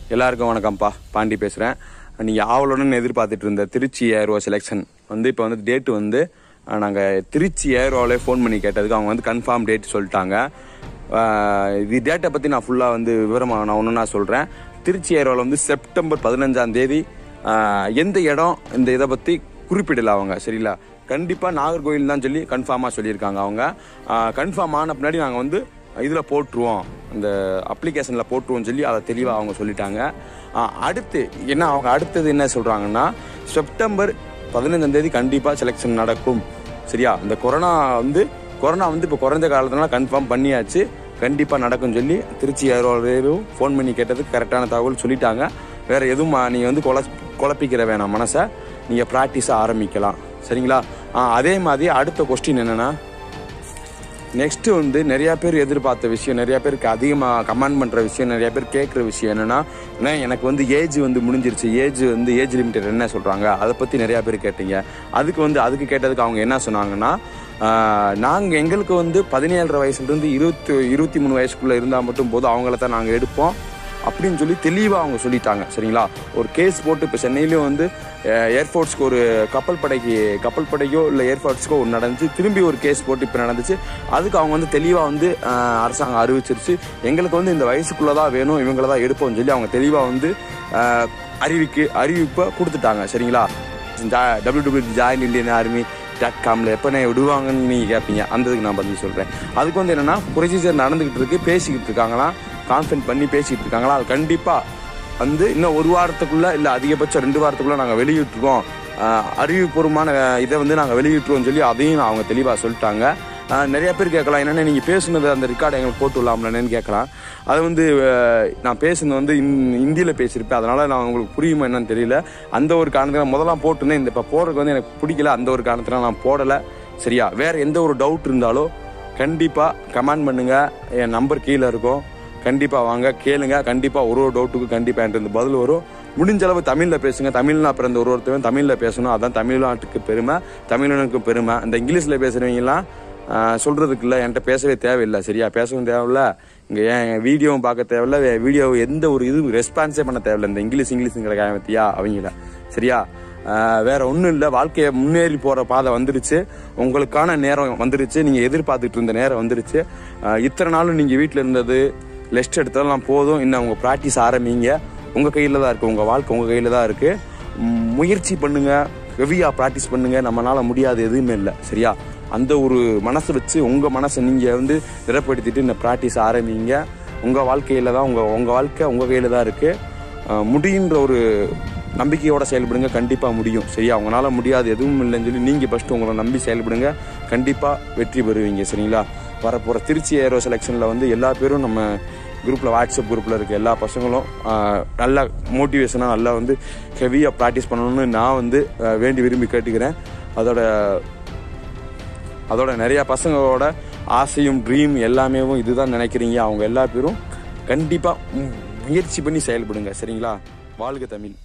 எல்லாருக்கும் வணக்கம்ப்பா பாண்டி பேசுகிறேன் நீங்கள் ஆவலுடன் எதிர்பார்த்துட்டு இருந்த திருச்சி ஏர்வோ செலெக்ஷன் வந்து இப்போ வந்து டேட்டு வந்து நாங்கள் திருச்சி ஏர்வோலே ஃபோன் பண்ணி கேட்டதுக்கு அவங்க வந்து கன்ஃபார்ம் டேட் சொல்லிட்டாங்க அஹ் இது டேட்டை பற்றி நான் ஃபுல்லாக வந்து விவரமாக நான் ஒன்று நான் சொல்கிறேன் திருச்சி ஏர்வோவில் வந்து செப்டம்பர் பதினஞ்சாம் தேதி அஹ் எந்த இடம் இந்த இதை பற்றி குறிப்பிடல அவங்க சரிங்களா கண்டிப்பாக நாகர்கோவில் தான் சொல்லி கன்ஃபார்மாக சொல்லியிருக்காங்க அவங்க கன்ஃபார்ம் ஆன பின்னாடி நாங்கள் வந்து இதில் போட்டுருவோம் இந்த அப்ளிகேஷனில் போட்டுருவோம்னு சொல்லி அதை தெளிவாக அவங்க சொல்லிட்டாங்க ஆஹ் அடுத்து என்ன அவங்க அடுத்தது என்ன சொல்கிறாங்கன்னா செப்டம்பர் பதினைஞ்சாம் தேதி கண்டிப்பாக செலெக்ஷன் நடக்கும் சரியா இந்த கொரோனா வந்து கொரோனா வந்து இப்போ குறைஞ்ச காலத்தினால கன்ஃபார்ம் பண்ணியாச்சு கண்டிப்பாக நடக்கும்னு சொல்லி திருச்சி ஏரோலையும் ஃபோன் பண்ணி கேட்டதுக்கு கரெக்டான தகவல் சொல்லிட்டாங்க வேற எதுவும் நீங்கள் வந்து குழ குழப்பிக்கிற வேணாம் மனசை நீங்கள் ப்ராக்டிஸை ஆரம்பிக்கலாம் சரிங்களா ஆஹ் அதே மாதிரி அடுத்த கொஸ்டின் என்னன்னா நெக்ஸ்ட் வந்து நிறைய பேர் எதிர்பார்த்த விஷயம் நிறைய பேருக்கு அதிகமாக கமெண்ட் பண்ணுற விஷயம் நிறைய பேர் கேட்குற விஷயம் என்னன்னா அண்ணே, எனக்கு வந்து ஏஜ் வந்து முடிஞ்சிருச்சு ஏஜ் வந்து ஏஜ் லிமிட்டட் என்ன சொல்கிறாங்க அதை பற்றி நிறைய பேர் கேட்டீங்க அதுக்கு வந்து அதுக்கு கேட்டதுக்கு அவங்க என்ன சொன்னாங்கன்னா நாங்கள் எங்களுக்கு வந்து பதினேழரை வயசுலேருந்து இருபத்தி இருபத்தி மூணு வயசுக்குள்ளே இருந்தால் மட்டும் போதும் அவங்கள தான் நாங்கள் எடுப்போம் அப்படின்னு சொல்லி தெளிவாக அவங்க சொல்லிட்டாங்க சரிங்களா ஒரு கேஸ் போட்டு இப்போ சென்னையிலும் வந்து ஏர்ஃபோர்ட்ஸ்க்கு ஒரு கப்பல் படைக்கு கப்பல் படைக்கோ இல்லை ஏர்ஃபோர்ட்ஸ்க்கோ ஒன்று நடந்துச்சு திரும்பி ஒரு கேஸ் போட்டு இப்போ நடந்துச்சு அதுக்கு அவங்க வந்து தெளிவாக வந்து அஹ், அரசாங்கம் அறிவிச்சிருச்சு எங்களுக்கு வந்து இந்த வயசுக்குள்ளே தான் வேணும் இவங்கள தான் எடுப்போம்னு சொல்லி அவங்க தெளிவாக வந்து அஹ், அறிவிக்கு அறிவிப்பை கொடுத்துட்டாங்க சரிங்களா W W join Indian Army dot காமில் எப்போ நான் விடுவாங்கன்னு நீங்கள் கேட்பீங்க அந்த இதுக்கு நான் பதில் சொல்கிறேன் அதுக்கு வந்து என்னென்னா ப்ரொசீஜர் நடந்துக்கிட்டு இருக்கு பேசிக்கிட்டு இருக்காங்களாம் கான்ஃபரன்ஸ் பண்ணி பேசிக்கிட்டு இருக்காங்களா அது கண்டிப்பாக வந்து இன்னும் ஒரு வாரத்துக்குள்ள இல்லை அதிகபட்சம் ரெண்டு வாரத்துக்குள்ள நாங்கள் வெளியிட்டுருக்கோம் ஆஹ் அறிவுபூர்வமான அஹ், இதை வந்து நாங்கள் வெளியிட்டுருவோம்னு சொல்லி அதையும் அவங்க தெளிவாக சொல்லிட்டாங்க ஆஹ் நிறைய பேர் கேட்கலாம் என்னென்ன நீங்கள் பேசுனது அந்த ரெக்கார்டு எங்களுக்கு போட்டு விடலாம்லன்னு கேட்கலாம் அது வந்து அஹ், நான் பேசுனது வந்து ஹிந்தியில் பேசியிருப்பேன் அதனால நான் உங்களுக்கு புரியுமா என்னன்னு தெரியல அந்த ஒரு காரணத்தில் முதல்லாம் போட்டுனேன் இந்த இப்போ போடுறதுக்கு வந்து எனக்கு பிடிக்கல அந்த ஒரு காரணத்தில் நான் போடலை சரியா வேற எந்த ஒரு டவுட் இருந்தாலும் கண்டிப்பாக கமெண்ட் பண்ணுங்க என் நம்பர் கீழே இருக்கும் கண்டிப்பாக வாங்க கேளுங்க கண்டிப்பாக ஒரு ஒரு டவுட்டுக்கு கண்டிப்பாக என்கிட்ட இருந்து பதில் வரும் முடிஞ்ச அளவு தமிழில் பேசுங்க தமிழ்னா பிறந்த ஒரு ஒருத்தவன் தமிழில் பேசணும் அதான் தமிழ்நாட்டுக்கு பெருமை தமிழனுக்கு பெருமை இந்த இங்கிலீஷில் பேசுகிறவங்கலாம் சொல்கிறதுக்கு இல்லை என்கிட்ட பேசவே தேவையில்லை சரியா பேசவும் தேவையில்ல இங்கே ஏன் வீடியோவும் பார்க்க தேவையில்ல வீடியோ எந்த ஒரு இது ரெஸ்பான்ஸே பண்ண தேவையில்ல இந்த இங்கிலீஷ் இங்கிலீஷுங்கிற காயத்தியா அவங்கள சரியா ஆஹ் வேற ஒன்றும் இல்லை வாழ்க்கையை முன்னேறி போகிற பாதை வந்துருச்சு உங்களுக்கான நேரம் வந்துருச்சு நீங்கள் எதிர்பார்த்துட்டு இருந்த நேரம் வந்துருச்சு ஆஹ் இத்தனை நாளும் நீங்கள் வீட்டில் இருந்தது லெஸ்ட் எடுத்ததெல்லாம் போதும் இன்னும் உங்கள் ப்ராக்டிஸ் ஆரம்பிங்க உங்கள் கையில் தான் இருக்குது உங்கள் வாழ்க்கை உங்கள் கையில் தான் இருக்குது முயற்சி பண்ணுங்க ஹெவியாக ப்ராக்டிஸ் பண்ணுங்க நம்மளால முடியாது எதுவுமே இல்லை சரியா அந்த ஒரு மனசை வச்சு உங்கள் மனசை நீங்கள் வந்து திடப்படுத்திட்டு இந்த ப்ராக்டிஸ் ஆரம்பிங்க உங்கள் வாழ்க்கையில் தான் உங்கள் உங்கள் வாழ்க்கை உங்கள் கையில் தான் இருக்குது முடியுன்ற ஒரு நம்பிக்கையோட செயல்படுங்க கண்டிப்பாக முடியும் சரியா அவங்களால முடியாது எதுவும் இல்லைன்னு சொல்லி நீங்கள் ஃபஸ்ட்டு உங்களை நம்பி செயல்படுங்க கண்டிப்பாக வெற்றி பெறுவீங்க சரிங்களா வரப்போகிற திருச்சி ஏரோ செலெக்ஷனில் வந்து எல்லா பேரும் நம்ம குரூப்பில் வாட்ஸ்அப் குரூப்பில் இருக்க எல்லா பசங்களும் ஆஹ், நல்ல மோட்டிவேஷனாக நல்லா வந்து ஹெவியாக ப்ராக்டிஸ் பண்ணணும்னு நான் வந்து ஆஹ், வேண்டி விரும்பி கேட்டுக்கிறேன் அதோட அதோட நிறைய பசங்களோட ஆசையும் ட்ரீம் எல்லாமே இதுதான் நினைக்கிறீங்க அவங்க எல்லா பேரும் கண்டிப்பாக முயற்சி பண்ணி செயல்படுங்க சரிங்களா வாழ்க தமிழ்